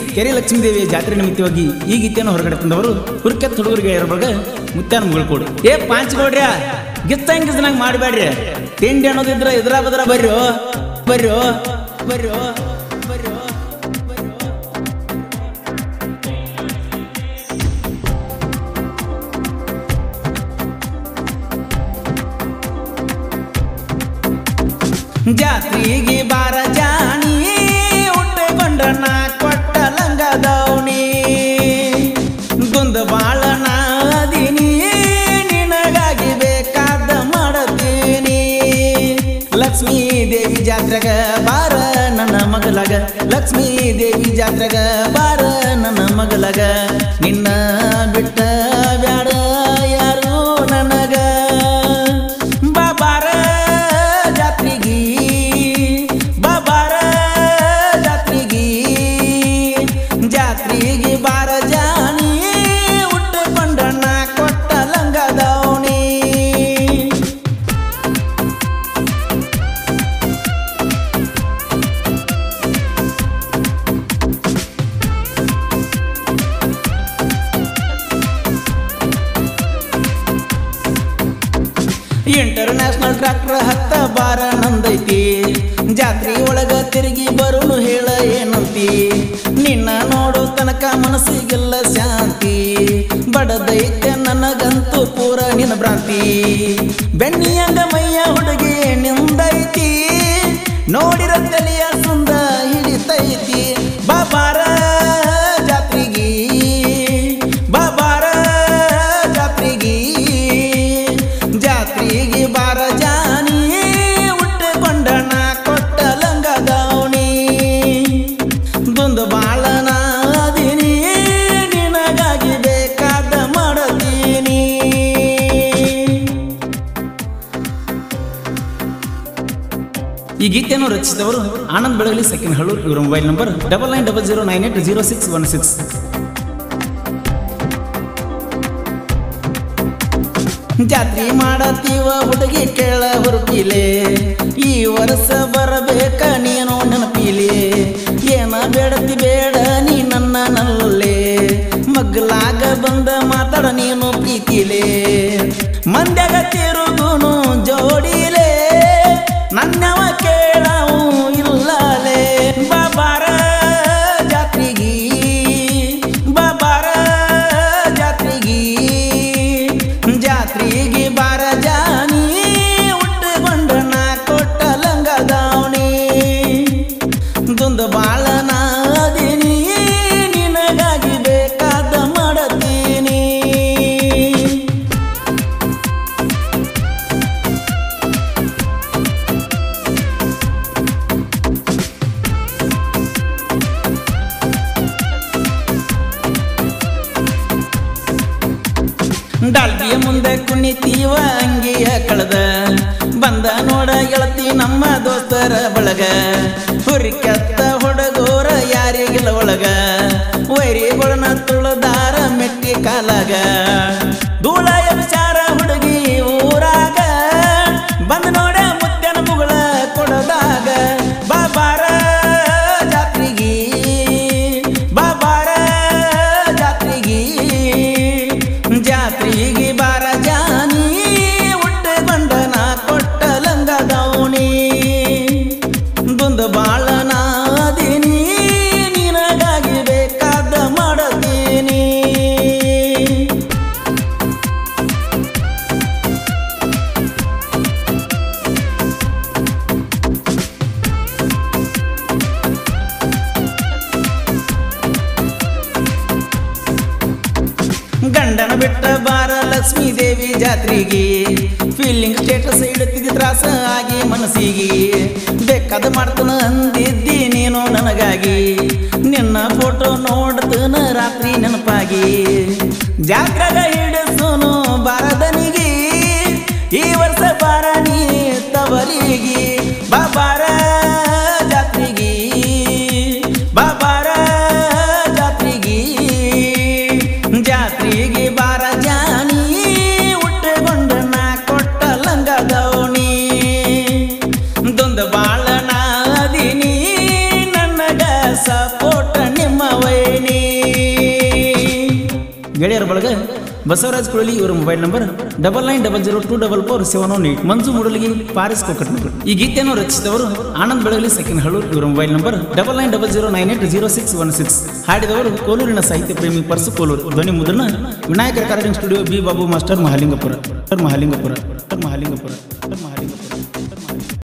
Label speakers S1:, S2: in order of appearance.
S1: ಕೆರೆ ಲಕ್ಷ್ಮೀದೇವಿಯ ಜಾತ್ರೆ ನಿಮಿತ್ತವಾಗಿ ಈ ಗೀತೆಯನ್ನು ಹೊರಗಡೆ ತಂದವರು ಹುರ್ಕೆತ್ ಹುಡುಗರಿಗೆ ಇರೋವಾಗ ಮುತ್ಯಾನ ಮುಗಳ್ಕೊಡು ಏ ಪಾಂಚ್ಗೌಡ್ರ್ಯ ಗಿಚ್ಚಂಗ್ ಗಿಚ್ಚನಾಗ ಮಾಡಬೇಡ್ರಿ ತಿಂಡಿ ಅನ್ನೋದಿದ್ರ ಇದ್ರ ಬದ್ರ ಬರ್ರೋ ಬರ್ರೋ ಬರ್ರೋ ಬರ್ರೋ ಬರ್ರೋ ಜಾತ್ರೆಗೆ ಬಾರ ಜಾಣಿ ಉಟ್ಟುಕೊಂಡ್ರ ನಾ ಕೊಟ್ಟ ಲಂಗದವಣಿ ಗುಂದ ಬಾಳ ನಾದಿನಿ ನಿನಗಾಗಿ ಬೇಕಾದ ಮಾಡತೀನಿ ಲಕ್ಷ್ಮೀ ದೇವಿ ಜಾತ್ರೆಗ ಬಾರ ನನ್ನ ಮಗಲಗ ಲಕ್ಷ್ಮೀ ದೇವಿ ಜಾತ್ರೆಗ ಬಾರ ನನ್ನ ಮಗಲಗ ನಿನ್ನ ಬಿಟ್ಟ ಬ್ಯಾಡ ಯಾರು ನನಗ ಬಾಬಾರ ಜಾತ್ರಿಗಿ ಬಾಬಾರ ಜಾತ್ರಿಗಿ ಜಾತ್ರಿಗಿ ಬಾರ ಜಾಣಿ ಉಟ್ಟುಕೊಂಡಣ್ಣ ಕೊಟ್ಟ ಲಂಗದವಣಿ ಇಂಟರ್ನ್ಯಾಷನಲ್ ಟ್ರ್ಯಾಕ್ಟರ್ ಹತ್ತ ಬಾರ ನಂದೈತಿ ಜಾತ್ರೆ ಒಳಗ ತಿರುಗಿ ಬರುನು ಹೇಳ ಏನಂತಿ ನಿನ್ನ ನೋಡೋ ತನಕ ಮನಸ್ಸಿಗೆಲ್ಲ ಶಾಂತಿ ಬಡದೈತೆ ನನಗಂತೂ ಪೂರ ನಿನ್ನ ಭ್ರಾಂತಿ ಬೆಣ್ಣಿಯಂಗ ಮೈಯ ಹುಡುಗಿ ನಿಂದೈತಿ ನೋಡಿರ ತಲೆಯ ಸುಂದ ಹಿಡಿತೈತಿ ಬಾಬಾರ ಜಾತ್ರಿಗಿ ಬಾಬಾರ ಜಾತ್ರಿಗಿ ಜಾತ್ರೆಗೆ ಬಾರ ಜಾನಿ ಉಟ್ಟುಕೊಂಡಣ ಕೊಟ್ಟ ಲಂಗದವಣಿ ದುಂದು ಬಾಳನ ಅದಿನಿ ನಿನಗಾಗಿ ಬೇಕಾದ ಮಾಡತೀನಿ ಈ ಗೀತೆಯನ್ನು ರಚಿಸಿದವರು ಆನಂದ್ ಬೆಳಗಲಿ ಸೆಕೆಂಡ್ ಹಳ್ಳೂರು ಇವರ mobile number double nine double zero nine eight zero six one six ಜಾತ್ರೆ ಮಾಡತೀವ ಹುಡುಗಿ ಕೇಳ ಹುರುಪಿಲೆ ಈ ವರ್ಷ ಬರಬೇಕ ನೀನು ನೆನಪಿಲೆ ಏನ ಬೇಡತಿ ಬೇಡ ನೀ ನನ್ನ ನಲ್ಲೇ ಮಗ್ಲಾಗ ಬಂದ ಮಾತಾಡ ನೀನು ಪ್ರೀತಿಲೆ ಮಂದ್ಯಾಗ ತಿರುಗುನು ಜೋಡಿಲೆ ನನ್ನವ ಕೇಳವು ಇಲ್ಲಲೇ ಬಾಬಾರ ಜಾತ್ರಿಗಿ ಬಾಬಾರ ಜಾತ್ರಿಗಿ ಜಾತ್ರೆಗೆ ಬಾರ ಜಾನಿ ಉಟ್ಟುಕೊಂಡ ನಾ ಕೊಟ್ಟ ಲಂಗದವಣಿ ದುಂದ ಬಾಳ ನಾದಿನಿ ನಿನಗಾಗಿ ಬೇಕಾದ ಮಾಡತೀನಿ ಡಾಲ್ಬಿಯ ಮುಂದೆ ಕುಣಿತೀವ ಅಂಗಿಯ ಕಳೆದ ಬಂದ ನೋಡ ಗೆಳತಿ ನಮ್ಮ ದೋಸ್ತರ ಬಳಗ ಹುರಿಕೆತ್ತ ಹುಡುಗೋರ ಯಾರಿಗಿಲ್ಲ ಒಳಗ ವೈರಿಗಳನ್ನ ತುಳದಾರ ಮೆಟ್ಟಿ ಕಾಲಾಗ ಧೂಳ ವಿಚಾರ ಹುಡುಗಿ ಊರಾಗ ಬಂದ ನೋಡ ಮುದ್ದನ ಮುಗಳ ಕೊಡದಾಗ ಬಾಬಾರ ಜಾತ್ರಿಗಿ ಬಾಬಾರ ಜಾತ್ರಿಗಿ ಜಾತ್ರೆಗೆ ಬಾರ ಜಾನಿ ಉಟ್ಟುಕೊಂಡ ನಾ ಕೊಟ್ಟ ಲಂಗದವಣಿ ಬಂದ ಬಾಳ ನಾದಿನಿ ನಿನಗಾಗಿ ಬೇಕಾದ ಮಾಡತೀನಿ ಗಂಡನ ಬಿಟ್ಟ ಬಾರ ಲಕ್ಷ್ಮೀ ದೇವಿ ಜಾತ್ರೆಗೆ ಫೀಲಿಂಗ್ ಸ್ಟೇಟಸ್ ಇಡುತ್ತಿದ್ದ ತ್ರಾಸ ಆಗಿ ಮನಸ್ಸಿಗೆ ಬೇಕಾದ ಮಾಡ್ತಾನ ಅಂದಿದ್ದಿ ನೀನು ನನಗಾಗಿ ನಿನ್ನ ಫೋಟೋ ನೋಡ್ತನ ರಾತ್ರಿ ನೆನಪಾಗಿ ಜಾತ್ರೆಗ ಹಿಡಿಸೋನು ಬಾರದನಿಗೆ ಈ ವರ್ಷ ಬಾರ ನೀ ತವರಿಗೆ ಬಾಬಾರ ಜಾತ್ರೆಗೆ ಬಾಬಾರ ಜಾತ್ರೆಗೆ ಜಾತ್ರೆಗೆ ಬಾರ ಜಾನಿ ಉಟ್ಟುಕೊಂಡ ನಾ ಕೊಟ್ಟ ಲಂಗದವಣಿ ದೊಂದ ಬಾಳ ನಾದಿನಿ ನನಗ ಸಪೋಟ ನಿಮ್ಮ ವೈ ಗೆಳೆಯರ ಬಳಗ ಬಸವರಾಜ್ ಕುಳಲಿ ಇವರ mobile number double nine double zero two double four seven one eight Manju ಮುಡಲಿಗೆ ಪಾರಿಸ್ ಕೊಕ್ಕಟ್ನಗರ್ ಈ ಗೀತೆಯನ್ನು ರಚಿಸಿದವರು ಆನಂದ್ ಬೆಳಗಲಿ ಸೆಕೆಂಡ್ ಹಳೂರ್ ಇವರ mobile number double nine double zero nine eight zero six one six ಹಾಡಿದವರು ಕೋಲೂರಿನ ಸಾಹಿತ್ಯ ಪ್ರೇಮಿ ಪರ್ಸು ಕೋಲೂರು ಧ್ವನಿ ಮುದ್ರಣ Vinayaka recording studio B Babu master Mahalingapura Mahalingapura Mahalingapura Mahalingapura